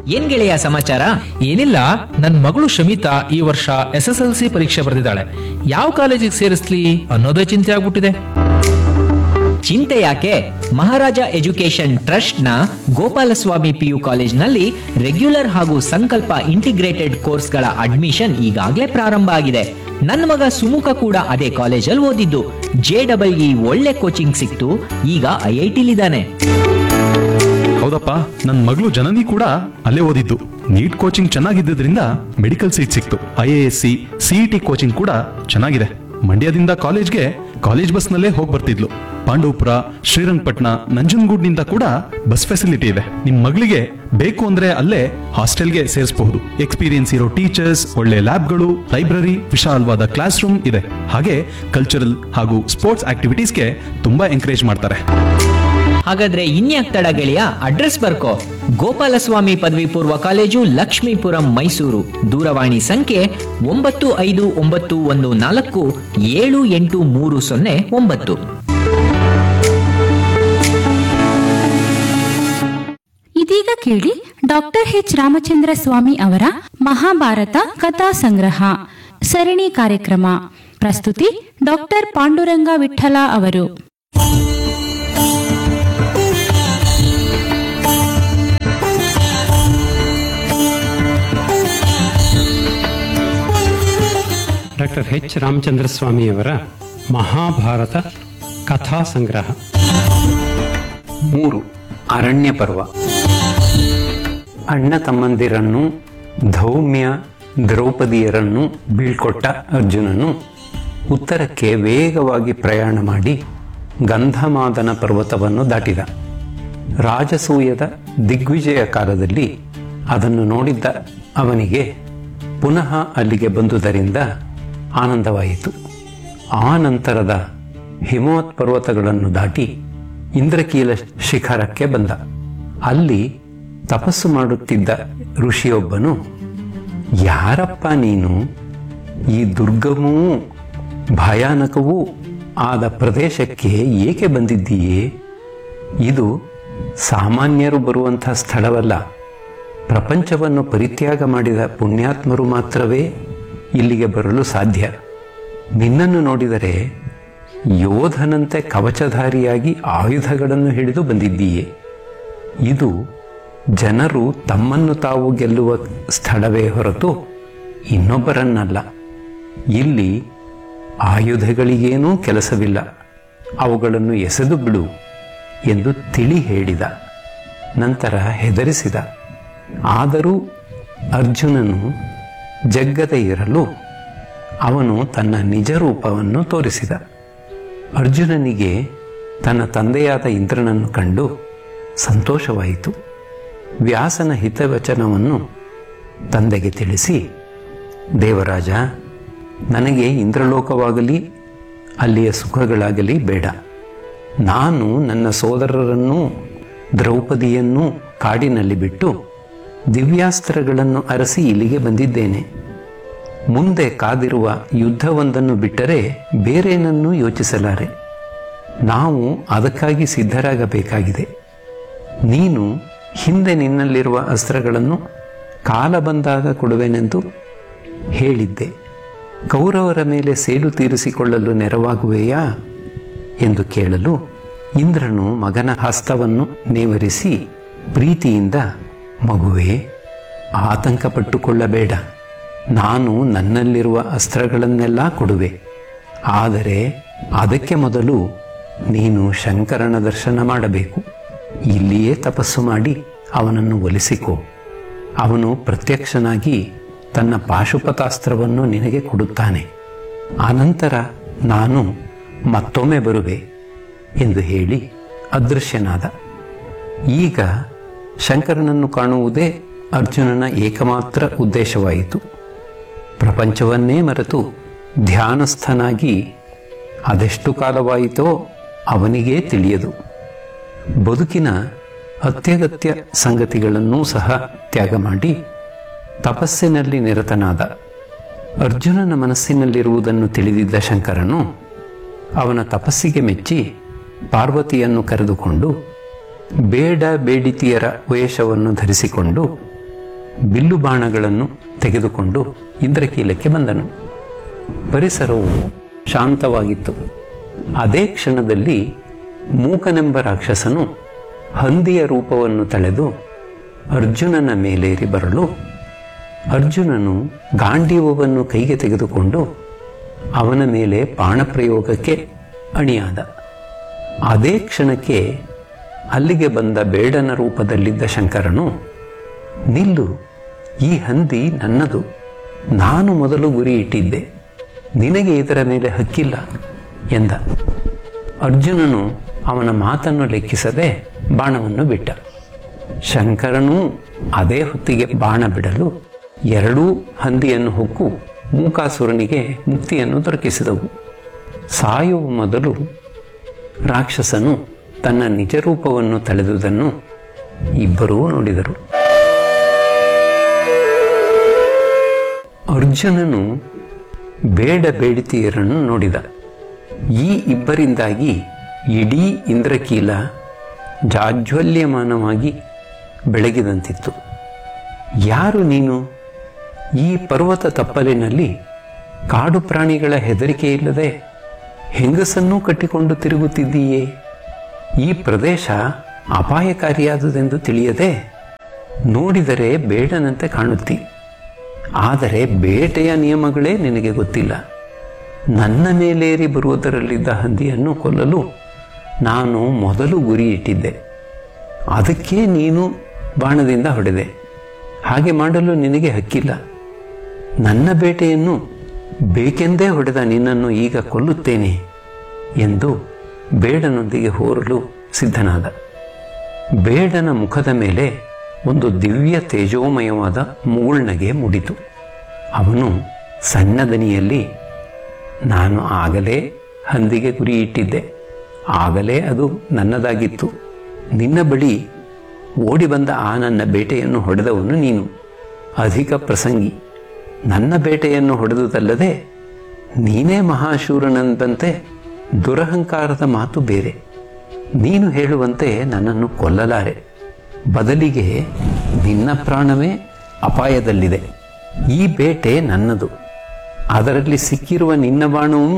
ಏನ್ ಗೆಳೆಯ ಸಮಾಚಾರ ಏನಿಲ್ಲ ನನ್ ಮಗಳು ಶಮಿತಾ ಈ ವರ್ಷ ಎಸ್ ಎಸ್ ಎಲ್ ಸಿ ಪರೀಕ್ಷೆ ಬರೆದಿದ್ದಾಳೆ ಯಾವ ಕಾಲೇಜಿಗೆ ಸೇರಿಸ್ಲಿ ಅನ್ನೋದೇ ಚಿಂತೆ ಆಗ್ಬಿಟ್ಟಿದೆ ಚಿಂತೆ ಯಾಕೆ ಮಹಾರಾಜ ಎಜುಕೇಶನ್ ಟ್ರಸ್ಟ್ ನ ಗೋಪಾಲಸ್ವಾಮಿ ಪಿಯು ಕಾಲೇಜ್ನಲ್ಲಿ ರೆಗ್ಯುಲರ್ ಹಾಗೂ ಸಂಕಲ್ಪ ಇಂಟಿಗ್ರೇಟೆಡ್ ಕೋರ್ಸ್ಗಳ ಅಡ್ಮಿಷನ್ ಈಗಾಗಲೇ ಪ್ರಾರಂಭ ಆಗಿದೆ ನನ್ನ ಮಗ ಸುಮುಖ ಕೂಡ ಅದೇ ಕಾಲೇಜಲ್ಲಿ ಓದಿದ್ದು ಜೆ ಡಬಲ್ ಇ ಒಳ್ಳೆ ಕೋಚಿಂಗ್ ಸಿಕ್ತು ಈಗ ಐ ಐ ಟಿಲಿದ್ದಾನೆ ಹೌದಪ್ಪ ನನ್ನ ಮಗಳು ಜನನಿ ಕೂಡ ಅಲ್ಲೇ ಓದಿದ್ದು ನೀಟ್ ಕೋಚಿಂಗ್ ಚೆನ್ನಾಗಿದ್ದರಿಂದ ಮೆಡಿಕಲ್ ಸೀಟ್ ಸಿಕ್ತು I A S C CET coaching ಕೂಡ ಚೆನ್ನಾಗಿದೆ ಮಂಡ್ಯದಿಂದ ಕಾಲೇಜ್ಗೆ ಕಾಲೇಜ್ ಬಸ್ನಲ್ಲೇ ಹೋಗಿ ಬರ್ತಿದ್ಲು ಪಾಂಡವಪುರ ಶ್ರೀರಂಗಪಟ್ಟಣ ನಂಜನಗೂಡ್ನಿಂದ ಕೂಡ ಬಸ್ ಫೆಸಿಲಿಟಿ ಇದೆ ನಿಮ್ ಮಗಳಿಗೆ ಬೇಕು ಅಂದ್ರೆ ಅಲ್ಲೇ ಹಾಸ್ಟೆಲ್ಗೆ ಸೇರಿಸಬಹುದು ಎಕ್ಸ್ಪೀರಿಯನ್ಸ್ ಇರೋ ಟೀಚರ್ಸ್ ಒಳ್ಳೆ ಲ್ಯಾಬ್ಗಳು ಲೈಬ್ರರಿ ವಿಶಾಲವಾದ ಕ್ಲಾಸ್ ರೂಮ್ ಇದೆ ಹಾಗೆ ಕಲ್ಚರಲ್ ಹಾಗೂ ಸ್ಪೋರ್ಟ್ಸ್ ಆಕ್ಟಿವಿಟೀಸ್ಗೆ ತುಂಬಾ ಎಂಕರೇಜ್ ಮಾಡ್ತಾರೆ ಹಾಗಾದ್ರೆ ಇನ್ಯಾಕ್ ತಡ ಗೆಳೆಯ ಅಡ್ರೆಸ್ ಬರ್ಕೋ ಗೋಪಾಲಸ್ವಾಮಿ ಪದವಿ ಪೂರ್ವ ಕಾಲೇಜು ಲಕ್ಷ್ಮೀಪುರಂ ಮೈಸೂರು ದೂರವಾಣಿ ಸಂಖ್ಯೆ ಒಂಬತ್ತು ಐದು ಒಂಬತ್ತು ಒಂದು ನಾಲ್ಕು ಏಳು ಎಂಟು ಮೂರು ಸೊನ್ನೆ ಒಂಬತ್ತು ಇದೀಗ ಕೇಳಿ ಡಾಕ್ಟರ್ ಎಚ್ ರಾಮಚಂದ್ರ ಸ್ವಾಮಿ ಅವರ ಮಹಾಭಾರತ ಕಥಾ ಸಂಗ್ರಹ ಸರಣಿ ಕಾರ್ಯಕ್ರಮ ಪ್ರಸ್ತುತಿ ಡಾಕ್ಟರ್ ಪಾಂಡುರಂಗ ವಿಠಲ ಅವರು ಡಾಕ್ಟರ್ ಎಚ್ ರಾಮಚಂದ್ರ ಸ್ವಾಮಿಯವರ ಮಹಾಭಾರತ ಕಥಾ ಸಂಗ್ರಹ ಮೂರು ಅರಣ್ಯ ಪರ್ವ ಅಣ್ಣ ತಮ್ಮಂದಿರನ್ನು ಧೌಮ್ಯ ದ್ರೌಪದಿಯರನ್ನು ಬೀಳ್ಕೊಟ್ಟ ಅರ್ಜುನನು ಉತ್ತರಕ್ಕೆ ವೇಗವಾಗಿ ಪ್ರಯಾಣ ಮಾಡಿ ಗಂಧಮಾದನ ಪರ್ವತವನ್ನು ದಾಟಿದ ರಾಜಸೂಯದ ದಿಗ್ವಿಜಯ ಕಾಲದಲ್ಲಿ ಅದನ್ನು ನೋಡಿದ್ದ ಅವನಿಗೆ ಪುನಃ ಅಲ್ಲಿಗೆ ಬಂದುದರಿಂದ ಆನಂದವಾಯಿತು ಆ ನಂತರದ ಹಿಮವತ್ ಪರ್ವತಗಳನ್ನು ದಾಟಿ ಇಂದ್ರಕೀಲ ಶಿಖರಕ್ಕೆ ಬಂದ ಅಲ್ಲಿ ತಪಸ್ಸು ಮಾಡುತ್ತಿದ್ದ ಋಷಿಯೊಬ್ಬನು ಯಾರಪ್ಪ ನೀನು ಈ ದುರ್ಗಮೂ ಭಯಾನಕವೂ ಆದ ಪ್ರದೇಶಕ್ಕೆ ಏಕೆ ಬಂದಿದ್ದೀಯೇ ಇದು ಸಾಮಾನ್ಯರು ಬರುವಂಥ ಸ್ಥಳವಲ್ಲ ಪ್ರಪಂಚವನ್ನು ಪರಿತ್ಯಾಗ ಮಾಡಿದ ಪುಣ್ಯಾತ್ಮರು ಮಾತ್ರವೇ ಇಲ್ಲಿಗೆ ಬರಲು ಸಾಧ್ಯ ನಿನ್ನನ್ನು ನೋಡಿದರೆ ಯೋಧನಂತೆ ಕವಚಧಾರಿಯಾಗಿ ಆಯುಧಗಳನ್ನು ಹಿಡಿದು ಬಂದಿದ್ದೀಯೆ ಇದು ಜನರು ತಮ್ಮನ್ನು ತಾವು ಗೆಲ್ಲುವ ಸ್ಥಳವೇ ಹೊರತು ಇನ್ನೊಬ್ಬರನ್ನಲ್ಲ ಇಲ್ಲಿ ಆಯುಧಗಳಿಗೇನೂ ಕೆಲಸವಿಲ್ಲ ಅವುಗಳನ್ನು ಎಸೆದು ಬಿಡು ಎಂದು ತಿಳಿ ಹೇಳಿದ ನಂತರ ಹೆದರಿಸಿದ ಆದರೂ ಅರ್ಜುನನು ಜಗ್ಗದೆ ಇರಲು ಅವನು ತನ್ನ ನಿಜ ರೂಪವನ್ನು ತೋರಿಸಿದ ಅರ್ಜುನನಿಗೆ ತನ್ನ ತಂದೆಯಾದ ಇಂದ್ರನನ್ನು ಕಂಡು ಸಂತೋಷವಾಯಿತು ವ್ಯಾಸನ ಹಿತವಚನವನ್ನು ತಂದೆಗೆ ತಿಳಿಸಿ ದೇವರಾಜ ನನಗೆ ಇಂದ್ರಲೋಕವಾಗಲಿ ಅಲ್ಲಿಯ ಸುಖಗಳಾಗಲಿ ಬೇಡ ನಾನು ನನ್ನ ಸೋದರರನ್ನೂ ದ್ರೌಪದಿಯನ್ನೂ ಕಾಡಿನಲ್ಲಿ ಬಿಟ್ಟು ದಿವ್ಯಾಸ್ತ್ರಗಳನ್ನು ಅರಸಿ ಇಲ್ಲಿಗೆ ಬಂದಿದ್ದೇನೆ ಮುಂದೆ ಕಾದಿರುವ ಯುದ್ಧವೊಂದನ್ನು ಬಿಟ್ಟರೆ ಬೇರೇನನ್ನೂ ಯೋಚಿಸಲಾರೆ ನಾವು ಅದಕ್ಕಾಗಿ ಸಿದ್ಧರಾಗಬೇಕಾಗಿದೆ ನೀನು ಹಿಂದೆ ನಿನ್ನಲ್ಲಿರುವ ಅಸ್ತ್ರಗಳನ್ನು ಕಾಲ ಬಂದಾಗ ಕೊಡುವೆನೆಂದು ಹೇಳಿದ್ದೆ ಕೌರವರ ಮೇಲೆ ಸೇಡು ತೀರಿಸಿಕೊಳ್ಳಲು ನೆರವಾಗುವೆಯಾ ಎಂದು ಕೇಳಲು ಇಂದ್ರನು ಮಗನ ಹಸ್ತವನ್ನು ನೇವರಿಸಿ ಪ್ರೀತಿಯಿಂದ ಮಗುವೇ ಆತಂಕ ಪಟ್ಟುಕೊಳ್ಳಬೇಡ ನಾನು ನನ್ನಲ್ಲಿರುವ ಅಸ್ತ್ರಗಳನ್ನೆಲ್ಲ ಕೊಡುವೆ ಆದರೆ ಅದಕ್ಕೆ ಮೊದಲು ನೀನು ಶಂಕರನ ದರ್ಶನ ಮಾಡಬೇಕು ಇಲ್ಲಿಯೇ ತಪಸ್ಸು ಮಾಡಿ ಅವನನ್ನು ಒಲಿಸಿಕೋ ಅವನು ಪ್ರತ್ಯಕ್ಷನಾಗಿ ತನ್ನ ಪಾಶುಪತಾಸ್ತ್ರವನ್ನು ನಿನಗೆ ಕೊಡುತ್ತಾನೆ ಆನಂತರ ನಾನು ಮತ್ತೊಮ್ಮೆ ಬರುವೆ ಎಂದು ಹೇಳಿ ಅದೃಶ್ಯನಾದ ಈಗ ಶಂಕರನನ್ನು ಕಾಣುವುದೇ ಅರ್ಜುನನ ಏಕಮಾತ್ರ ಉದ್ದೇಶವಾಯಿತು ಪ್ರಪಂಚವನ್ನೇ ಮರೆತು ಧ್ಯಾನಸ್ಥನಾಗಿ ಅದೆಷ್ಟು ಕಾಲವಾಯಿತೋ ಅವನಿಗೇ ತಿಳಿಯದು ಬದುಕಿನ ಅತ್ಯಗತ್ಯ ಸಂಗತಿಗಳನ್ನೂ ಸಹ ತ್ಯಾಗ ಮಾಡಿ ತಪಸ್ಸಿನಲ್ಲಿ ನಿರತನಾದ ಅರ್ಜುನನ ಮನಸ್ಸಿನಲ್ಲಿರುವುದನ್ನು ತಿಳಿದಿದ್ದ ಶಂಕರನು ಅವನ ತಪಸ್ಸಿಗೆ ಮೆಚ್ಚಿ ಪಾರ್ವತಿಯನ್ನು ಕರೆದುಕೊಂಡು ಬೇಡ ಬೇಡಿತಿಯರ ವೇಷವನ್ನು ಧರಿಸಿಕೊಂಡು ಬಿಲ್ಲು ಬಾಣಗಳನ್ನು ತೆಗೆದುಕೊಂಡು ಇಂದ್ರಕೀಲಕ್ಕೆ ಬಂದನು ಪರಿಸರವು ಶಾಂತವಾಗಿತ್ತು ಅದೇ ಕ್ಷಣದಲ್ಲಿ ಮೂಕನೆಂಬ ರಾಕ್ಷಸನು ಹಂದಿಯ ರೂಪವನ್ನು ತಳೆದು ಅರ್ಜುನನ ಮೇಲೇರಿ ಬರಲು ಅರ್ಜುನನು ಗಾಂಡೀವವನ್ನು ಕೈಗೆ ತೆಗೆದುಕೊಂಡು ಅವನ ಮೇಲೆ ಬಾಣಪ್ರಯೋಗಕ್ಕೆ ಅಣಿಯಾದ ಅದೇ ಕ್ಷಣಕ್ಕೆ ಅಲ್ಲಿಗೆ ಬಂದ ಬೇಡನ ರೂಪದಲ್ಲಿದ್ದ ಶಂಕರನು ನಿಲ್ಲು ಈ ಹಂದಿ ನನ್ನದು ನಾನು ಮೊದಲು ಗುರಿ ಇಟ್ಟಿದ್ದೆ ನಿನಗೆ ಇದರ ಮೇಲೆ ಹಕ್ಕಿಲ್ಲ ಎಂದ ಅರ್ಜುನನು ಅವನ ಮಾತನ್ನು ಲೆಕ್ಕಿಸದೆ ಬಾಣವನ್ನು ಬಿಟ್ಟ ಶಂಕರನೂ ಅದೇ ಹೊತ್ತಿಗೆ ಬಾಣ ಬಿಡಲು ಎರಡೂ ಹಂದಿಯನ್ನು ಹೊಕ್ಕು ಮೂಕಾಸುರನಿಗೆ ಮುಕ್ತಿಯನ್ನು ದೊರಕಿಸಿದವು ಸಾಯುವ ಮೊದಲು ರಾಕ್ಷಸನು ತನ್ನ ನಿಜ ರೂಪವನ್ನು ತಳೆದುದನ್ನು ಇಬ್ಬರೂ ನೋಡಿದರು ಅರ್ಜುನನು ಬೇಡ ಬೇಡಿತಿಯರನ್ನು ನೋಡಿದ ಈ ಇಬ್ಬರಿಂದಾಗಿ ಇಡೀ ಇಂದ್ರಕೀಲ ಜಾಜ್ವಲ್ಯಮಾನವಾಗಿ ಬೆಳಗಿದಂತಿತ್ತು ಯಾರು ನೀನು ಈ ಪರ್ವತ ತಪ್ಪಲಿನಲ್ಲಿ ಕಾಡು ಪ್ರಾಣಿಗಳ ಹೆದರಿಕೆ ಇಲ್ಲದೆ ಹೆಂಗಸನ್ನೂ ಕಟ್ಟಿಕೊಂಡು ತಿರುಗುತ್ತಿದ್ದೀಯೇ ಈ ಪ್ರದೇಶ ಅಪಾಯಕಾರಿಯಾದುದೆಂದು ತಿಳಿಯದೆ ನೋಡಿದರೆ ಬೇಡನಂತೆ ಕಾಣುತ್ತಿ ಆದರೆ ಬೇಟೆಯ ನಿಯಮಗಳೇ ನಿನಗೆ ಗೊತ್ತಿಲ್ಲ ನನ್ನ ಮೇಲೇರಿ ಬರುವುದರಲ್ಲಿದ್ದ ಹಂದಿಯನ್ನು ಕೊಲ್ಲಲು ನಾನು ಮೊದಲು ಗುರಿ ಇಟ್ಟಿದ್ದೆ ಅದಕ್ಕೆ ನೀನು ಬಾಣದಿಂದ ಹೊಡೆದೆ ಹಾಗೆ ಮಾಡಲು ನಿನಗೆ ಹಕ್ಕಿಲ್ಲ ನನ್ನ ಬೇಟೆಯನ್ನು ಬೇಕೆಂದೇ ಹೊಡೆದ ನಿನ್ನನ್ನು ಈಗ ಕೊಲ್ಲುತ್ತೇನೆ ಎಂದು ಬೇಡನೊಂದಿಗೆ ಹೋರಲು ಸಿದ್ಧನಾದ ಬೇಡನ ಮುಖದ ಮೇಲೆ ಒಂದು ದಿವ್ಯ ತೇಜೋಮಯವಾದ ಮುಗುಳ್ನಗೆ ಮೂಡಿತು ಅವನು ಸಣ್ಣ ದನಿಯಲ್ಲಿ ನಾನು ಆಗಲೇ ಹಂದಿಗೆ ಗುರಿ ಇಟ್ಟಿದ್ದೆ ಆಗಲೇ ಅದು ನನ್ನದಾಗಿತ್ತು ನಿನ್ನ ಬಳಿ ಓಡಿ ಬಂದ ಆ ನನ್ನ ಬೇಟೆಯನ್ನು ಹೊಡೆದವನು ನೀನು ಅಧಿಕ ಪ್ರಸಂಗಿ ನನ್ನ ಬೇಟೆಯನ್ನು ಹೊಡೆದುದಲ್ಲದೆ ನೀನೇ ಮಹಾಶೂರನಂದಂತೆ ದುರಹಂಕಾರದ ಮಾತು ಬೇರೆ ನೀನು ಹೇಳುವಂತೆ ನನ್ನನ್ನು ಕೊಲ್ಲಲಾರೆ ಬದಲಿಗೆ ನಿನ್ನ ಪ್ರಾಣವೇ ಅಪಾಯದಲ್ಲಿದೆ ಈ ಬೇಟೆ ನನ್ನದು ಅದರಲ್ಲಿ ಸಿಕ್ಕಿರುವ ನಿನ್ನ ಬಾಣವೂ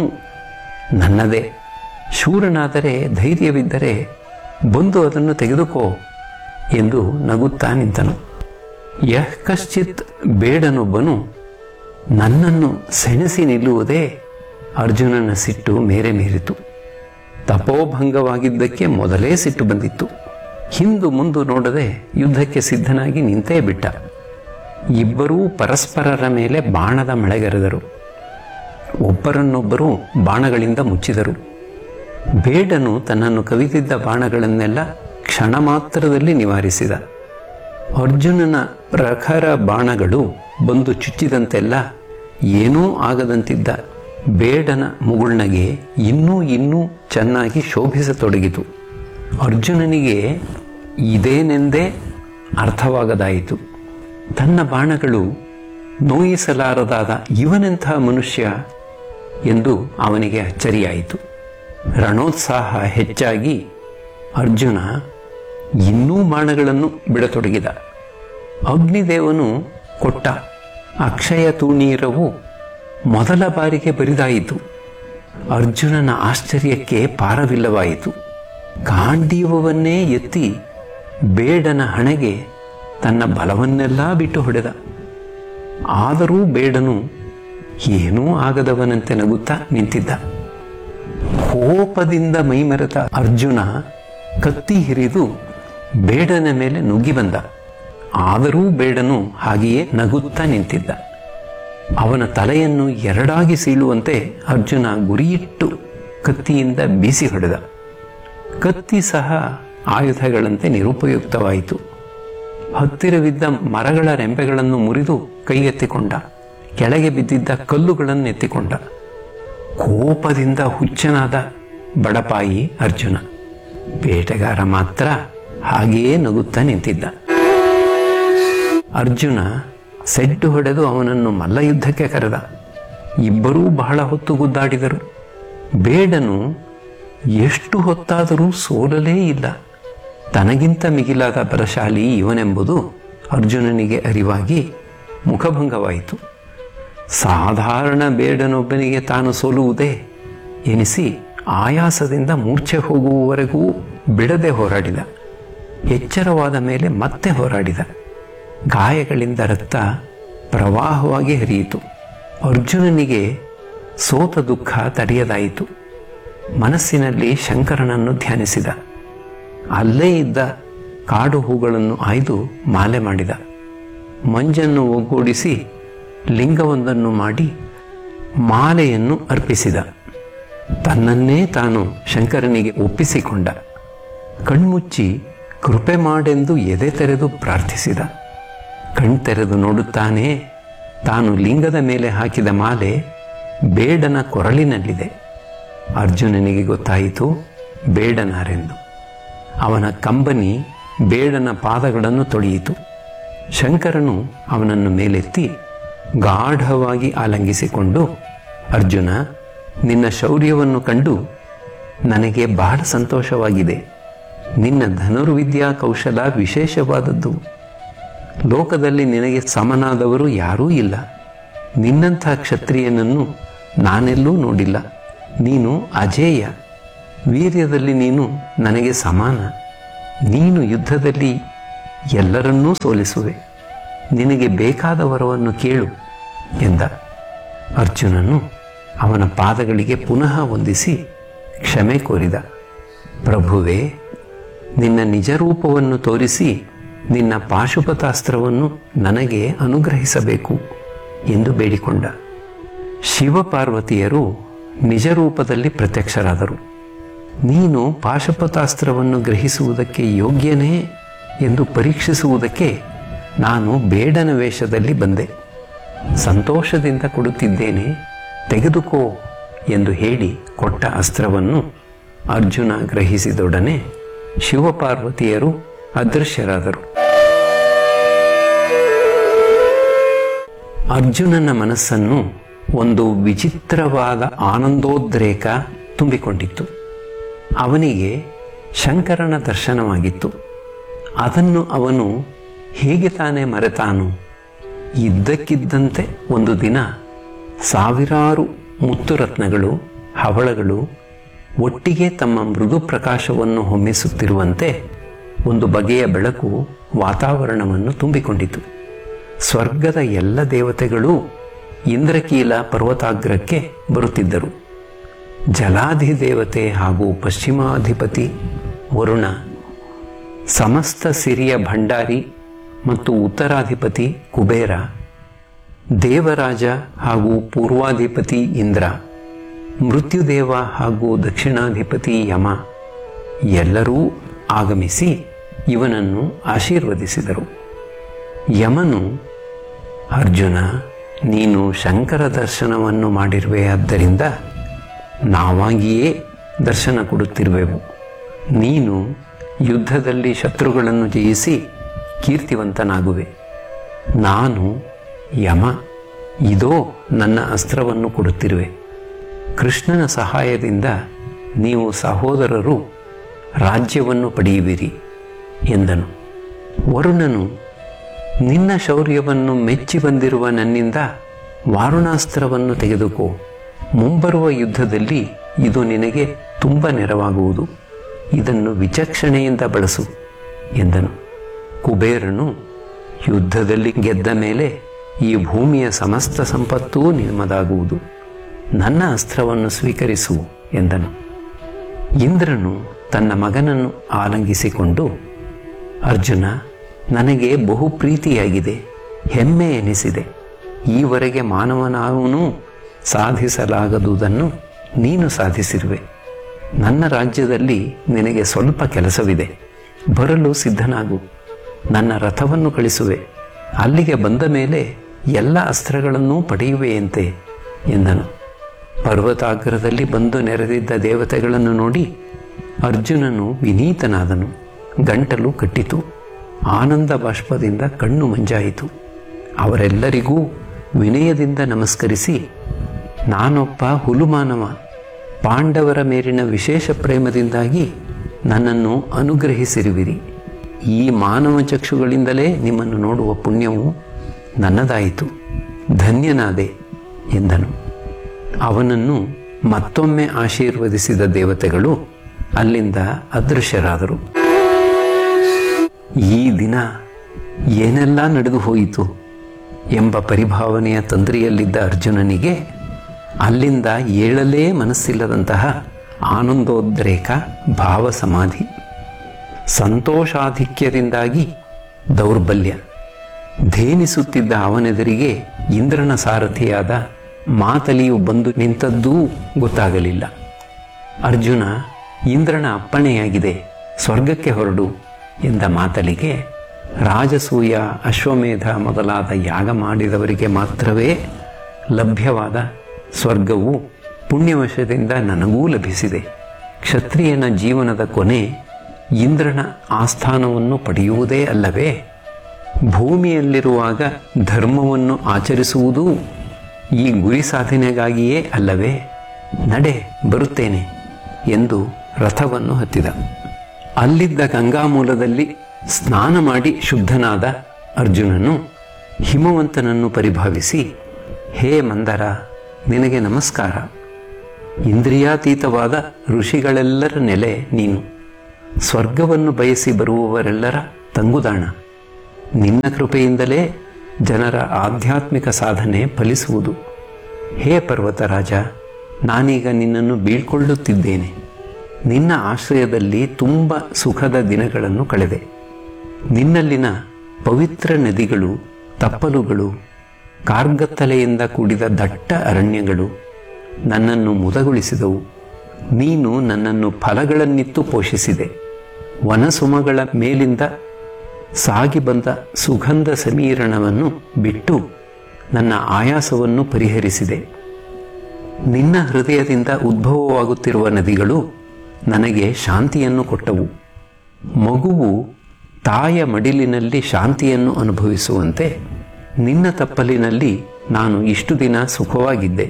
ನನ್ನದೇ ಶೂರನಾದರೆ ಧೈರ್ಯವಿದ್ದರೆ ಬಂದು ಅದನ್ನು ತೆಗೆದುಕೋ ಎಂದು ನಗುತ್ತಾ ನಿಂತನು ಯಃ ಕಶ್ಚಿತ್ ಬೇಡನೊಬ್ಬನು ನನ್ನನ್ನು ಸೆಣಸಿ ನಿಲ್ಲುವುದೇ ಅರ್ಜುನನ ಸಿಟ್ಟು ಮೇರೆ ಮೀರಿತು ತಪೋಭಂಗವಾಗಿದ್ದಕ್ಕೆ ಮೊದಲೇ ಸಿಟ್ಟು ಬಂದಿತ್ತು ಹಿಂದು ಮುಂದು ನೋಡದೆ ಯುದ್ಧಕ್ಕೆ ಸಿದ್ಧನಾಗಿ ನಿಂತೇ ಬಿಟ್ಟ ಇಬ್ಬರೂ ಪರಸ್ಪರರ ಮೇಲೆ ಬಾಣದ ಮಳೆಗರೆದರು ಒಬ್ಬರನ್ನೊಬ್ಬರು ಬಾಣಗಳಿಂದ ಮುಚ್ಚಿದರು ಬೇಡನು ತನ್ನನ್ನು ಕವಿದಿದ್ದ ಬಾಣಗಳನ್ನೆಲ್ಲ ಕ್ಷಣ ಮಾತ್ರದಲ್ಲಿ ನಿವಾರಿಸಿದ ಅರ್ಜುನನ ಪ್ರಖರ ಬಾಣಗಳು ಬಂದು ಚುಚ್ಚಿದಂತೆಲ್ಲ ಏನೂ ಆಗದಂತಿದ್ದ ಬೇಡನ ಮುಗುಳ್ನಗೆ ಇನ್ನೂ ಇನ್ನೂ ಚೆನ್ನಾಗಿ ಶೋಭಿಸತೊಡಗಿತು ಅರ್ಜುನನಿಗೆ ಇದೇನೆಂದೇ ಅರ್ಥವಾಗದಾಯಿತು ತನ್ನ ಬಾಣಗಳು ನೋಯಿಸಲಾರದಾದ ಇವನೆಂಥ ಮನುಷ್ಯ ಎಂದು ಅವನಿಗೆ ಅಚ್ಚರಿಯಾಯಿತು ರಣೋತ್ಸಾಹ ಹೆಚ್ಚಾಗಿ ಅರ್ಜುನ ಇನ್ನೂ ಬಾಣಗಳನ್ನು ಬಿಡತೊಡಗಿದ ಅಗ್ನಿದೇವನು ಕೊಟ್ಟ ಅಕ್ಷಯ ತೂಣೀರವು ಮೊದಲ ಬಾರಿಗೆ ಬರಿದಾಯಿತು ಅರ್ಜುನನ ಆಶ್ಚರ್ಯಕ್ಕೆ ಪಾರವಿಲ್ಲವಾಯಿತು ಗಾಂಡೀವವನ್ನೇ ಎತ್ತಿ ಬೇಡನ ಹಣೆಗೆ ತನ್ನ ಬಲವನ್ನೆಲ್ಲ ಬಿಟ್ಟು ಹೊಡೆದ ಆದರೂ ಬೇಡನು ಏನೂ ಆಗದವನಂತೆ ನಗುತ್ತಾ ನಿಂತಿದ್ದ ಕೋಪದಿಂದ ಮೈಮರೆತ ಅರ್ಜುನ ಕತ್ತಿ ಹಿರಿದು ಬೇಡನ ಮೇಲೆ ನುಗ್ಗಿ ಬಂದ ಆದರೂ ಬೇಡನು ಹಾಗೆಯೇ ನಗುತ್ತಾ ನಿಂತಿದ್ದ ಅವನ ತಲೆಯನ್ನು ಎರಡಾಗಿ ಸೀಳುವಂತೆ ಅರ್ಜುನ ಗುರಿಯಿಟ್ಟು ಕತ್ತಿಯಿಂದ ಬೀಸಿ ಹೊಡೆದ ಕತ್ತಿ ಸಹ ಆಯುಧಗಳಂತೆ ನಿರುಪಯುಕ್ತವಾಯಿತು ಹತ್ತಿರವಿದ್ದ ಮರಗಳ ರೆಂಬೆಗಳನ್ನು ಮುರಿದು ಕೈಗೆತ್ತಿಕೊಂಡ ಕೆಳಗೆ ಬಿದ್ದಿದ್ದ ಕಲ್ಲುಗಳನ್ನು ಎತ್ತಿಕೊಂಡ ಕೋಪದಿಂದ ಹುಚ್ಚನಾದ ಬಡಪಾಯಿ ಅರ್ಜುನ ಬೇಟೆಗಾರ ಮಾತ್ರ ಹಾಗೆಯೇ ನಗುತ್ತಾ ನಿಂತಿದ್ದ ಅರ್ಜುನ ಸೆಡ್ಡು ಹೊಡೆದು ಅವನನ್ನು ಮಲ್ಲಯುದ್ಧಕ್ಕೆ ಕರೆದ ಇಬ್ಬರೂ ಬಹಳ ಹೊತ್ತು ಗುದ್ದಾಡಿದರು ಬೇಡನು ಎಷ್ಟು ಹೊತ್ತಾದರೂ ಸೋಲಲೇ ಇಲ್ಲ ತನಗಿಂತ ಮಿಗಿಲಾದ ಬಲಶಾಲಿ ಇವನೆಂಬುದು ಅರ್ಜುನನಿಗೆ ಅರಿವಾಗಿ ಮುಖಭಂಗವಾಯಿತು ಸಾಧಾರಣ ಬೇಡನೊಬ್ಬನಿಗೆ ತಾನು ಸೋಲುವುದೇ ಎನಿಸಿ ಆಯಾಸದಿಂದ ಮೂರ್ಛೆ ಹೋಗುವವರೆಗೂ ಬಿಡದೆ ಹೋರಾಡಿದ ಎಚ್ಚರವಾದ ಮೇಲೆ ಮತ್ತೆ ಹೋರಾಡಿದ ಗಾಯಗಳಿಂದ ರಕ್ತ ಪ್ರವಾಹವಾಗಿ ಹರಿಯಿತು ಅರ್ಜುನನಿಗೆ ಸೋತ ದುಃಖ ತಡೆಯದಾಯಿತು ಮನಸ್ಸಿನಲ್ಲಿ ಶಂಕರನನ್ನು ಧ್ಯಾನಿಸಿದ ಅಲ್ಲೇ ಇದ್ದ ಕಾಡು ಹೂಗಳನ್ನು ಆಯ್ದು ಮಾಲೆ ಮಾಡಿದ ಮಂಜನ್ನು ಒಗ್ಗೂಡಿಸಿ ಲಿಂಗವೊಂದನ್ನು ಮಾಡಿ ಮಾಲೆಯನ್ನು ಅರ್ಪಿಸಿದ ತನ್ನನ್ನೇ ತಾನು ಶಂಕರನಿಗೆ ಒಪ್ಪಿಸಿಕೊಂಡ ಕಣ್ಮುಚ್ಚಿ ಕೃಪೆ ಮಾಡೆಂದು ಎದೆ ತೆರೆದು ಪ್ರಾರ್ಥಿಸಿದ ಕಣ್ತೆರೆದು ನೋಡುತ್ತಾನೆ ತಾನು ಲಿಂಗದ ಮೇಲೆ ಹಾಕಿದ ಮಾಲೆ ಬೇಡನ ಕೊರಳಿನಲ್ಲಿದೆ ಅರ್ಜುನನಿಗೆ ಗೊತ್ತಾಯಿತು ಬೇಡನಾರೆಂದು ಅವನ ಕಂಬನಿ ಬೇಡನ ಪಾದಗಳನ್ನು ತೊಳೆಯಿತು ಶಂಕರನು ಅವನನ್ನು ಮೇಲೆತ್ತಿ ಗಾಢವಾಗಿ ಆಲಂಗಿಸಿಕೊಂಡು ಅರ್ಜುನ ನಿನ್ನ ಶೌರ್ಯವನ್ನು ಕಂಡು ನನಗೆ ಬಹಳ ಸಂತೋಷವಾಗಿದೆ ನಿನ್ನ ಧನುರ್ವಿದ್ಯಾ ಕೌಶಲ ವಿಶೇಷವಾದದ್ದು ಲೋಕದಲ್ಲಿ ನಿನಗೆ ಸಮನಾದವರು ಯಾರೂ ಇಲ್ಲ ನಿನ್ನಂಥ ಕ್ಷತ್ರಿಯನನ್ನು ನಾನೆಲ್ಲೂ ನೋಡಿಲ್ಲ ನೀನು ಅಜೇಯ ವೀರ್ಯದಲ್ಲಿ ನೀನು ನನಗೆ ಸಮಾನ ನೀನು ಯುದ್ಧದಲ್ಲಿ ಎಲ್ಲರನ್ನೂ ಸೋಲಿಸುವೆ ನಿನಗೆ ಬೇಕಾದ ವರವನ್ನು ಕೇಳು ಎಂದ ಅರ್ಜುನನು ಅವನ ಪಾದಗಳಿಗೆ ಪುನಃ ವಂದಿಸಿ ಕ್ಷಮೆ ಕೋರಿದ ಪ್ರಭುವೇ ನಿನ್ನ ನಿಜ ರೂಪವನ್ನು ತೋರಿಸಿ ನಿನ್ನ ಪಾಶುಪತಾಸ್ತ್ರವನ್ನು ನನಗೆ ಅನುಗ್ರಹಿಸಬೇಕು ಎಂದು ಬೇಡಿಕೊಂಡ ಶಿವಪಾರ್ವತಿಯರು ನಿಜ ರೂಪದಲ್ಲಿ ಪ್ರತ್ಯಕ್ಷರಾದರು ನೀನು ಪಾಶುಪತಾಸ್ತ್ರವನ್ನು ಗ್ರಹಿಸುವುದಕ್ಕೆ ಯೋಗ್ಯನೇ ಎಂದು ಪರೀಕ್ಷಿಸುವುದಕ್ಕೆ ನಾನು ಬೇಡನ ವೇಷದಲ್ಲಿ ಬಂದೆ ಸಂತೋಷದಿಂದ ಕೊಡುತ್ತಿದ್ದೇನೆ ತೆಗೆದುಕೋ ಎಂದು ಹೇಳಿ ಕೊಟ್ಟ ಅಸ್ತ್ರವನ್ನು ಅರ್ಜುನ ಗ್ರಹಿಸಿದೊಡನೆ ಶಿವಪಾರ್ವತಿಯರು ಅದೃಶ್ಯರಾದರು ಅರ್ಜುನನ ಮನಸ್ಸನ್ನು ಒಂದು ವಿಚಿತ್ರವಾದ ಆನಂದೋದ್ರೇಕ ತುಂಬಿಕೊಂಡಿತ್ತು ಅವನಿಗೆ ಶಂಕರನ ದರ್ಶನವಾಗಿತ್ತು ಅದನ್ನು ಅವನು ಹೇಗೆ ತಾನೇ ಮರೆತಾನು ಇದ್ದಕ್ಕಿದ್ದಂತೆ ಒಂದು ದಿನ ಸಾವಿರಾರು ಮುತ್ತುರತ್ನಗಳು ಹವಳಗಳು ಒಟ್ಟಿಗೆ ತಮ್ಮ ಮೃದು ಪ್ರಕಾಶವನ್ನು ಹೊಮ್ಮಿಸುತ್ತಿರುವಂತೆ ಒಂದು ಬಗೆಯ ಬೆಳಕು ವಾತಾವರಣವನ್ನು ತುಂಬಿಕೊಂಡಿತು ಸ್ವರ್ಗದ ಎಲ್ಲ ದೇವತೆಗಳೂ ಇಂದ್ರಕೀಲ ಪರ್ವತಾಗ್ರಕ್ಕೆ ಬರುತ್ತಿದ್ದರು ಜಲಾಧಿದೇವತೆ ಹಾಗೂ ಪಶ್ಚಿಮಾಧಿಪತಿ ವರುಣ ಸಮಸ್ತ ಸಿರಿಯ ಭಂಡಾರಿ ಮತ್ತು ಉತ್ತರಾಧಿಪತಿ ಕುಬೇರ ದೇವರಾಜ ಹಾಗೂ ಪೂರ್ವಾಧಿಪತಿ ಇಂದ್ರ ಮೃತ್ಯುದೇವ ಹಾಗೂ ದಕ್ಷಿಣಾಧಿಪತಿ ಯಮ ಎಲ್ಲರೂ ಆಗಮಿಸಿ ಇವನನ್ನು ಆಶೀರ್ವದಿಸಿದರು ಯಮನು ಅರ್ಜುನ ನೀನು ಶಂಕರ ದರ್ಶನವನ್ನು ಮಾಡಿರುವೆಯಾದ್ದರಿಂದ ನಾವಾಗಿಯೇ ದರ್ಶನ ಕೊಡುತ್ತಿರುವೆವು ನೀನು ಯುದ್ಧದಲ್ಲಿ ಶತ್ರುಗಳನ್ನು ಜಯಿಸಿ ಕೀರ್ತಿವಂತನಾಗುವೆ ನಾನು ಯಮ ಇದೋ ನನ್ನ ಅಸ್ತ್ರವನ್ನು ಕೊಡುತ್ತಿರುವೆ ಕೃಷ್ಣನ ಸಹಾಯದಿಂದ ನೀವು ಸಹೋದರರು ರಾಜ್ಯವನ್ನು ಪಡೆಯುವಿರಿ ಎಂದನು ವರುಣನು ನಿನ್ನ ಶೌರ್ಯವನ್ನು ಮೆಚ್ಚಿ ಬಂದಿರುವ ನನ್ನಿಂದ ವಾರುಣಾಸ್ತ್ರವನ್ನು ತೆಗೆದುಕೋ ಮುಂಬರುವ ಯುದ್ಧದಲ್ಲಿ ಇದು ನಿನಗೆ ತುಂಬ ನೆರವಾಗುವುದು ಇದನ್ನು ವಿಚಕ್ಷಣೆಯಿಂದ ಬಳಸು ಎಂದನು ಕುಬೇರನು ಯುದ್ಧದಲ್ಲಿ ಗೆದ್ದ ಮೇಲೆ ಈ ಭೂಮಿಯ ಸಮಸ್ತ ಸಂಪತ್ತೂ ನಿಮ್ಮದಾಗುವುದು ನನ್ನ ಅಸ್ತ್ರವನ್ನು ಸ್ವೀಕರಿಸು ಎಂದನು ಇಂದ್ರನು ತನ್ನ ಮಗನನ್ನು ಆಲಂಗಿಸಿಕೊಂಡು ಅರ್ಜುನ ನನಗೆ ಬಹು ಪ್ರೀತಿಯಾಗಿದೆ ಹೆಮ್ಮೆ ಎನಿಸಿದೆ ಈವರೆಗೆ ಮಾನವನಾವನು ಸಾಧಿಸಲಾಗದುದನ್ನು ನೀನು ಸಾಧಿಸಿರುವೆ ನನ್ನ ರಾಜ್ಯದಲ್ಲಿ ನಿನಗೆ ಸ್ವಲ್ಪ ಕೆಲಸವಿದೆ ಬರಲು ಸಿದ್ಧನಾಗು ನನ್ನ ರಥವನ್ನು ಕಳಿಸುವೆ ಅಲ್ಲಿಗೆ ಬಂದ ಮೇಲೆ ಎಲ್ಲ ಅಸ್ತ್ರಗಳನ್ನೂ ಪಡೆಯುವೆಯಂತೆ ಎಂದನು ಪರ್ವತಾಗ್ರದಲ್ಲಿ ಬಂದು ನೆರೆದಿದ್ದ ದೇವತೆಗಳನ್ನು ನೋಡಿ ಅರ್ಜುನನು ವಿನೀತನಾದನು ಗಂಟಲು ಕಟ್ಟಿತು ಆನಂದ ಬಾಷ್ಪದಿಂದ ಕಣ್ಣು ಮಂಜಾಯಿತು ಅವರೆಲ್ಲರಿಗೂ ವಿನಯದಿಂದ ನಮಸ್ಕರಿಸಿ ನಾನೊಬ್ಬ ಹುಲುಮಾನವ ಪಾಂಡವರ ಮೇಲಿನ ವಿಶೇಷ ಪ್ರೇಮದಿಂದಾಗಿ ನನ್ನನ್ನು ಅನುಗ್ರಹಿಸಿರುವಿರಿ ಈ ಮಾನವ ಚಕ್ಷುಗಳಿಂದಲೇ ನಿಮ್ಮನ್ನು ನೋಡುವ ಪುಣ್ಯವು ನನ್ನದಾಯಿತು ಧನ್ಯನಾದೆ ಎಂದನು ಅವನನ್ನು ಮತ್ತೊಮ್ಮೆ ಆಶೀರ್ವದಿಸಿದ ದೇವತೆಗಳು ಅಲ್ಲಿಂದ ಅದೃಶ್ಯರಾದರು ಈ ದಿನ ಏನೆಲ್ಲ ನಡೆದು ಹೋಯಿತು ಎಂಬ ಪರಿಭಾವನೆಯ ತಂದ್ರಿಯಲ್ಲಿದ್ದ ಅರ್ಜುನನಿಗೆ ಅಲ್ಲಿಂದ ಏಳಲೇ ಮನಸ್ಸಿಲ್ಲದಂತಹ ಆನಂದೋದ್ರೇಕ ಭಾವ ಸಮಾಧಿ ಸಂತೋಷಾಧಿಕ್ಯದಿಂದಾಗಿ ದೌರ್ಬಲ್ಯ ಧೇನಿಸುತ್ತಿದ್ದ ಅವನೆದುರಿಗೆ ಇಂದ್ರನ ಸಾರಥಿಯಾದ ಮಾತಲಿಯು ಬಂದು ನಿಂತದ್ದೂ ಗೊತ್ತಾಗಲಿಲ್ಲ ಅರ್ಜುನ ಇಂದ್ರನ ಅಪ್ಪಣೆಯಾಗಿದೆ ಸ್ವರ್ಗಕ್ಕೆ ಹೊರಡು ಎಂದ ಮಾತಲಿಗೆ ರಾಜಸೂಯ ಅಶ್ವಮೇಧ ಮೊದಲಾದ ಯಾಗ ಮಾಡಿದವರಿಗೆ ಮಾತ್ರವೇ ಲಭ್ಯವಾದ ಸ್ವರ್ಗವು ಪುಣ್ಯವಶದಿಂದ ನನಗೂ ಲಭಿಸಿದೆ ಕ್ಷತ್ರಿಯನ ಜೀವನದ ಕೊನೆ ಇಂದ್ರನ ಆಸ್ಥಾನವನ್ನು ಪಡೆಯುವುದೇ ಅಲ್ಲವೇ ಭೂಮಿಯಲ್ಲಿರುವಾಗ ಧರ್ಮವನ್ನು ಆಚರಿಸುವುದೂ ಈ ಗುರಿ ಸಾಧನೆಗಾಗಿಯೇ ಅಲ್ಲವೇ ನಡೆ ಬರುತ್ತೇನೆ ಎಂದು ರಥವನ್ನು ಹತ್ತಿದ ಅಲ್ಲಿದ್ದ ಗಂಗಾಮೂಲದಲ್ಲಿ ಸ್ನಾನ ಮಾಡಿ ಶುದ್ಧನಾದ ಅರ್ಜುನನು ಹಿಮವಂತನನ್ನು ಪರಿಭಾವಿಸಿ ಹೇ ಮಂದರ ನಿನಗೆ ನಮಸ್ಕಾರ ಇಂದ್ರಿಯಾತೀತವಾದ ಋಷಿಗಳೆಲ್ಲರ ನೆಲೆ ನೀನು ಸ್ವರ್ಗವನ್ನು ಬಯಸಿ ಬರುವವರೆಲ್ಲರ ತಂಗುದಾಣ ನಿನ್ನ ಕೃಪೆಯಿಂದಲೇ ಜನರ ಆಧ್ಯಾತ್ಮಿಕ ಸಾಧನೆ ಫಲಿಸುವುದು ಹೇ ಪರ್ವತರಾಜ ನಾನೀಗ ನಿನ್ನನ್ನು ಬೀಳ್ಕೊಳ್ಳುತ್ತಿದ್ದೇನೆ ನಿನ್ನ ಆಶ್ರಯದಲ್ಲಿ ತುಂಬ ಸುಖದ ದಿನಗಳನ್ನು ಕಳೆದೆ ನಿನ್ನಲ್ಲಿನ ಪವಿತ್ರ ನದಿಗಳು ತಪ್ಪಲುಗಳು ಕಾರ್ಗತ್ತಲೆಯಿಂದ ಕೂಡಿದ ದಟ್ಟ ಅರಣ್ಯಗಳು ನನ್ನನ್ನು ಮುದಗೊಳಿಸಿದವು ನೀನು ನನ್ನನ್ನು ಫಲಗಳನ್ನಿತ್ತು ಪೋಷಿಸಿದೆ ವನಸುಮಗಳ ಮೇಲಿಂದ ಸಾಗಿ ಬಂದ ಸುಗಂಧ ಸಮೀರಣವನ್ನು ಬಿಟ್ಟು ನನ್ನ ಆಯಾಸವನ್ನು ಪರಿಹರಿಸಿದೆ ನಿನ್ನ ಹೃದಯದಿಂದ ಉದ್ಭವವಾಗುತ್ತಿರುವ ನದಿಗಳು ನನಗೆ ಶಾಂತಿಯನ್ನು ಕೊಟ್ಟವು ಮಗುವು ತಾಯ ಮಡಿಲಿನಲ್ಲಿ ಶಾಂತಿಯನ್ನು ಅನುಭವಿಸುವಂತೆ ನಿನ್ನ ತಪ್ಪಲಿನಲ್ಲಿ ನಾನು ಇಷ್ಟು ದಿನ ಸುಖವಾಗಿದ್ದೆ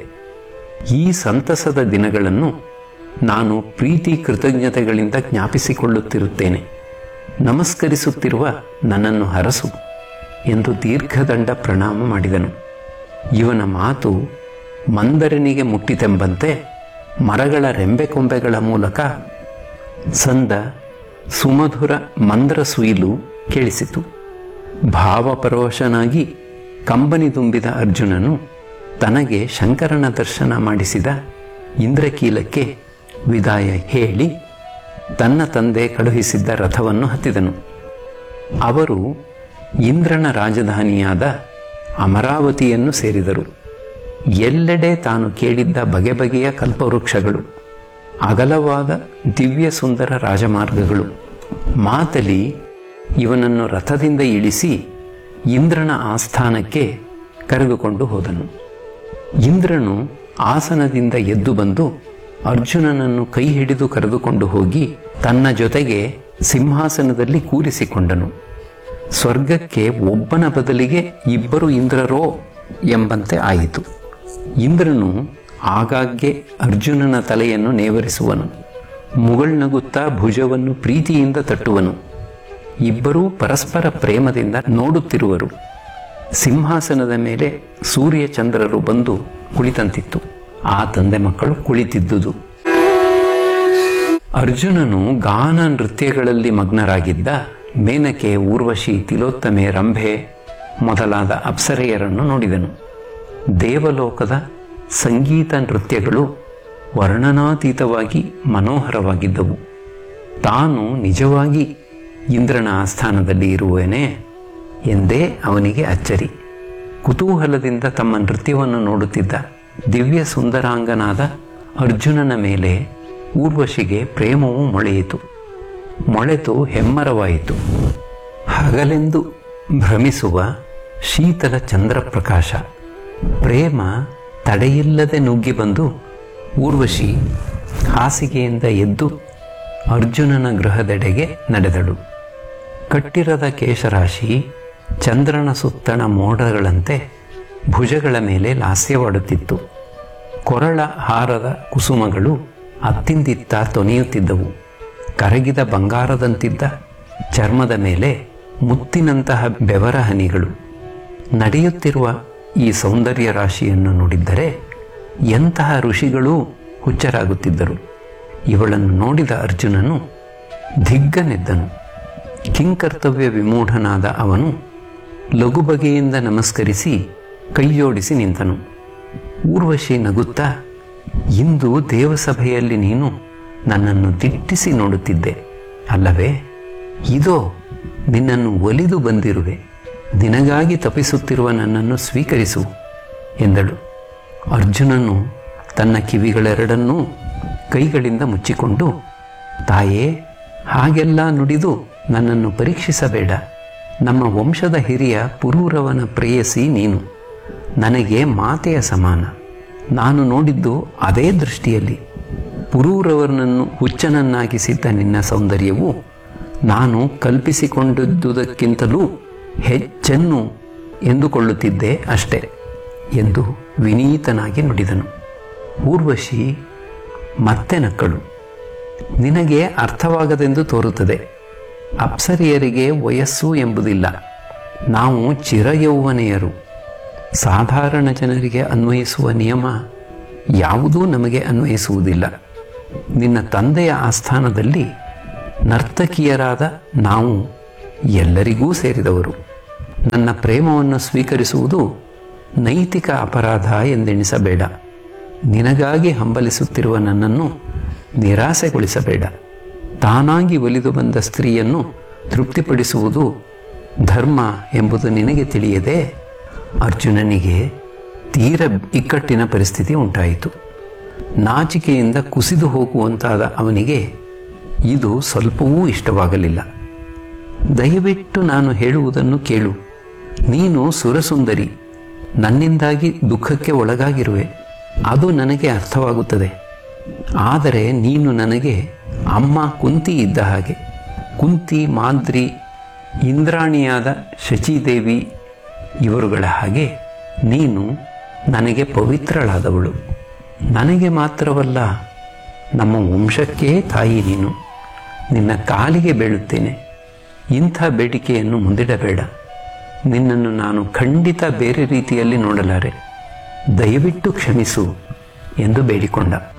ಈ ಸಂತಸದ ದಿನಗಳನ್ನು ನಾನು ಪ್ರೀತಿ ಕೃತಜ್ಞತೆಗಳಿಂದ ಜ್ಞಾಪಿಸಿಕೊಳ್ಳುತ್ತಿರುತ್ತೇನೆ ನಮಸ್ಕರಿಸುತ್ತಿರುವ ನನ್ನನ್ನು ಹರಸು ಎಂದು ದೀರ್ಘದಂಡ ಪ್ರಣಾಮ ಮಾಡಿದನು ಇವನ ಮಾತು ಮಂದರನಿಗೆ ಮುಟ್ಟಿತೆಂಬಂತೆ ಮರಗಳ ರೆಂಬೆಕೊಂಬೆಗಳ ಮೂಲಕ ಸಂದ ಸುಮಧುರ ಮಂದ್ರ ಸುಯಿಲು ಕೇಳಿಸಿತು ಭಾವಪರವಶನಾಗಿ ಕಂಬನಿ ತುಂಬಿದ ಅರ್ಜುನನು ತನಗೆ ಶಂಕರನ ದರ್ಶನ ಮಾಡಿಸಿದ ಇಂದ್ರಕೀಲಕ್ಕೆ ವಿದಾಯ ಹೇಳಿ ತನ್ನ ತಂದೆ ಕಳುಹಿಸಿದ್ದ ರಥವನ್ನು ಹತ್ತಿದನು ಅವರು ಇಂದ್ರನ ರಾಜಧಾನಿಯಾದ ಅಮರಾವತಿಯನ್ನು ಸೇರಿದರು ಎಲ್ಲೆಡೆ ತಾನು ಕೇಳಿದ್ದ ಬಗೆ ಬಗೆಯ ಕಲ್ಪವೃಕ್ಷಗಳು ಅಗಲವಾದ ದಿವ್ಯ ಸುಂದರ ರಾಜಮಾರ್ಗಗಳು ಮಾತಲಿ ಇವನನ್ನು ರಥದಿಂದ ಇಳಿಸಿ ಇಂದ್ರನ ಆಸ್ಥಾನಕ್ಕೆ ಕರೆದುಕೊಂಡು ಹೋದನು ಇಂದ್ರನು ಆಸನದಿಂದ ಎದ್ದು ಬಂದು ಅರ್ಜುನನನ್ನು ಕೈ ಹಿಡಿದು ಕರೆದುಕೊಂಡು ಹೋಗಿ ತನ್ನ ಜೊತೆಗೆ ಸಿಂಹಾಸನದಲ್ಲಿ ಕೂರಿಸಿಕೊಂಡನು ಸ್ವರ್ಗಕ್ಕೆ ಒಬ್ಬನ ಬದಲಿಗೆ ಇಬ್ಬರು ಇಂದ್ರರೋ ಎಂಬಂತೆ ಆಯಿತು ಇಂದ್ರನು ಆಗಾಗ್ಗೆ ಅರ್ಜುನನ ತಲೆಯನ್ನು ನೇವರಿಸುವನು ಮುಗಳ್ನಗುತ್ತಾ ಭುಜವನ್ನು ಪ್ರೀತಿಯಿಂದ ತಟ್ಟುವನು ಇಬ್ಬರೂ ಪರಸ್ಪರ ಪ್ರೇಮದಿಂದ ನೋಡುತ್ತಿರುವರು ಸಿಂಹಾಸನದ ಮೇಲೆ ಸೂರ್ಯ ಚಂದ್ರರು ಬಂದು ಕುಳಿತಂತಿತ್ತು ಆ ತಂದೆ ಮಕ್ಕಳು ಕುಳಿತಿದ್ದುದು ಅರ್ಜುನನು ಗಾನ ನೃತ್ಯಗಳಲ್ಲಿ ಮಗ್ನರಾಗಿದ್ದ ಮೇನಕೆ ಊರ್ವಶಿ ತಿಲೋತ್ತಮೆ ರಂಭೆ ಮೊದಲಾದ ಅಪ್ಸರೆಯರನ್ನು ನೋಡಿದನು ದೇವಲೋಕದ ಸಂಗೀತ ನೃತ್ಯಗಳು ವರ್ಣನಾತೀತವಾಗಿ ಮನೋಹರವಾಗಿದ್ದವು ತಾನು ನಿಜವಾಗಿ ಇಂದ್ರನ ಆಸ್ಥಾನದಲ್ಲಿ ಇರುವೇನೆ ಎಂದೇ ಅವನಿಗೆ ಅಚ್ಚರಿ ಕುತೂಹಲದಿಂದ ತಮ್ಮ ನೃತ್ಯವನ್ನು ನೋಡುತ್ತಿದ್ದ ದಿವ್ಯ ಸುಂದರಾಂಗನಾದ ಅರ್ಜುನನ ಮೇಲೆ ಊರ್ವಶಿಗೆ ಪ್ರೇಮವು ಮೊಳೆಯಿತು ಮೊಳೆತು ಹೆಮ್ಮರವಾಯಿತು ಹಗಲೆಂದು ಭ್ರಮಿಸುವ ಶೀತಲ ಚಂದ್ರಪ್ರಕಾಶ ಪ್ರೇಮ ತಡೆಯಿಲ್ಲದೆ ನುಗ್ಗಿ ಬಂದು ಊರ್ವಶಿ ಹಾಸಿಗೆಯಿಂದ ಎದ್ದು ಅರ್ಜುನನ ಗೃಹದೆಡೆಗೆ ನಡೆದಳು ಕಟ್ಟಿರದ ಕೇಶರಾಶಿ ಚಂದ್ರನ ಸುತ್ತಣ ಮೋಡಗಳಂತೆ ಭುಜಗಳ ಮೇಲೆ ಲಾಸ್ಯವಾಡುತ್ತಿತ್ತು ಕೊರಳ ಹಾರದ ಕುಸುಮಗಳು ಅತ್ತಿಂದಿತ್ತ ತೊನೆಯುತ್ತಿದ್ದವು ಕರಗಿದ ಬಂಗಾರದಂತಿದ್ದ ಚರ್ಮದ ಮೇಲೆ ಮುತ್ತಿನಂತಹ ಬೆವರ ಹನಿಗಳು ನಡೆಯುತ್ತಿರುವ ಈ ಸೌಂದರ್ಯ ರಾಶಿಯನ್ನು ನೋಡಿದ್ದರೆ ಎಂತಹ ಋಷಿಗಳೂ ಹುಚ್ಚರಾಗುತ್ತಿದ್ದರು ಇವಳನ್ನು ನೋಡಿದ ಅರ್ಜುನನು ದಿಗ್ಗನೆದ್ದನು ಕಿಂಕರ್ತವ್ಯ ವಿಮೂಢನಾದ ಅವನು ಲಘು ಬಗೆಯಿಂದ ನಮಸ್ಕರಿಸಿ ಕೈಜೋಡಿಸಿ ನಿಂತನು ಊರ್ವಶಿ ನಗುತ್ತಾ ಇಂದು ದೇವಸಭೆಯಲ್ಲಿ ನೀನು ನನ್ನನ್ನು ದಿಟ್ಟಿಸಿ ನೋಡುತ್ತಿದ್ದೆ ಅಲ್ಲವೇ ಇದೋ ನಿನ್ನನ್ನು ಒಲಿದು ಬಂದಿರುವೆ ನಿನಗಾಗಿ ತಪಿಸುತ್ತಿರುವ ನನ್ನನ್ನು ಸ್ವೀಕರಿಸು ಎಂದಳು ಅರ್ಜುನನು ತನ್ನ ಕಿವಿಗಳೆರಡನ್ನೂ ಕೈಗಳಿಂದ ಮುಚ್ಚಿಕೊಂಡು ತಾಯೇ ಹಾಗೆಲ್ಲ ನುಡಿದು ನನ್ನನ್ನು ಪರೀಕ್ಷಿಸಬೇಡ ನಮ್ಮ ವಂಶದ ಹಿರಿಯ ಪುರೂರವನ ಪ್ರೇಯಸಿ ನೀನು ನನಗೆ ಮಾತೆಯ ಸಮಾನ ನಾನು ನೋಡಿದ್ದು ಅದೇ ದೃಷ್ಟಿಯಲ್ಲಿ ಪುರೂರವರನನ್ನು ಹುಚ್ಚನನ್ನಾಗಿಸಿದ್ದ ನಿನ್ನ ಸೌಂದರ್ಯವು ನಾನು ಕಲ್ಪಿಸಿಕೊಂಡಿದ್ದುದಕ್ಕಿಂತಲೂ ಹೆಚ್ಚನ್ನು ಎಂದುಕೊಳ್ಳುತ್ತಿದ್ದೆ ಅಷ್ಟೆ ಎಂದು ವಿನೀತನಾಗಿ ನುಡಿದನು ಊರ್ವಶಿ ಮತ್ತೆ ನಕ್ಕಳು ನಿನಗೆ ಅರ್ಥವಾಗದೆಂದು ತೋರುತ್ತದೆ ಅಪ್ಸರಿಯರಿಗೆ ವಯಸ್ಸು ಎಂಬುದಿಲ್ಲ ನಾವು ಚಿರಯೌವನೆಯರು ಸಾಧಾರಣ ಜನರಿಗೆ ಅನ್ವಯಿಸುವ ನಿಯಮ ಯಾವುದೂ ನಮಗೆ ಅನ್ವಯಿಸುವುದಿಲ್ಲ ನಿನ್ನ ತಂದೆಯ ಆಸ್ಥಾನದಲ್ಲಿ ನರ್ತಕಿಯರಾದ ನಾವು ಎಲ್ಲರಿಗೂ ಸೇರಿದವರು ನನ್ನ ಪ್ರೇಮವನ್ನು ಸ್ವೀಕರಿಸುವುದು ನೈತಿಕ ಅಪರಾಧ ಎಂದೆಣಿಸಬೇಡ ನಿನಗಾಗಿ ಹಂಬಲಿಸುತ್ತಿರುವ ನನ್ನನ್ನು ನಿರಾಸೆಗೊಳಿಸಬೇಡ ತಾನಾಗಿ ಒಲಿದು ಬಂದ ಸ್ತ್ರೀಯನ್ನು ತೃಪ್ತಿಪಡಿಸುವುದು ಧರ್ಮ ಎಂಬುದು ನಿನಗೆ ತಿಳಿಯದೆ ಅರ್ಜುನನಿಗೆ ತೀರ ಇಕ್ಕಟ್ಟಿನ ಪರಿಸ್ಥಿತಿ ಉಂಟಾಯಿತು ನಾಚಿಕೆಯಿಂದ ಕುಸಿದು ಹೋಗುವಂತಾದ ಅವನಿಗೆ ಇದು ಸ್ವಲ್ಪವೂ ಇಷ್ಟವಾಗಲಿಲ್ಲ ದಯವಿಟ್ಟು ನಾನು ಹೇಳುವುದನ್ನು ಕೇಳು ನೀನು ಸುರಸುಂದರಿ ನನ್ನಿಂದಾಗಿ ದುಃಖಕ್ಕೆ ಒಳಗಾಗಿರುವೆ ಅದು ನನಗೆ ಅರ್ಥವಾಗುತ್ತದೆ ಆದರೆ ನೀನು ನನಗೆ ಅಮ್ಮ ಕುಂತಿ ಇದ್ದ ಹಾಗೆ ಕುಂತಿ ಮಾದ್ರಿ ಇಂದ್ರಾಣಿಯಾದ ಶಚಿದೇವಿ ಇವರುಗಳ ಹಾಗೆ ನೀನು ನನಗೆ ಪವಿತ್ರಳಾದವಳು ನನಗೆ ಮಾತ್ರವಲ್ಲ ನಮ್ಮ ವಂಶಕ್ಕೇ ತಾಯಿ ನೀನು ನಿನ್ನ ಕಾಲಿಗೆ ಬೀಳುತ್ತೇನೆ ಇಂಥ ಬೇಡಿಕೆಯನ್ನು ಮುಂದಿಡಬೇಡ ನಿನ್ನನ್ನು ನಾನು ಖಂಡಿತ ಬೇರೆ ರೀತಿಯಲ್ಲಿ ನೋಡಲಾರೆ ದಯವಿಟ್ಟು ಕ್ಷಮಿಸು ಎಂದು ಬೇಡಿಕೊಂಡ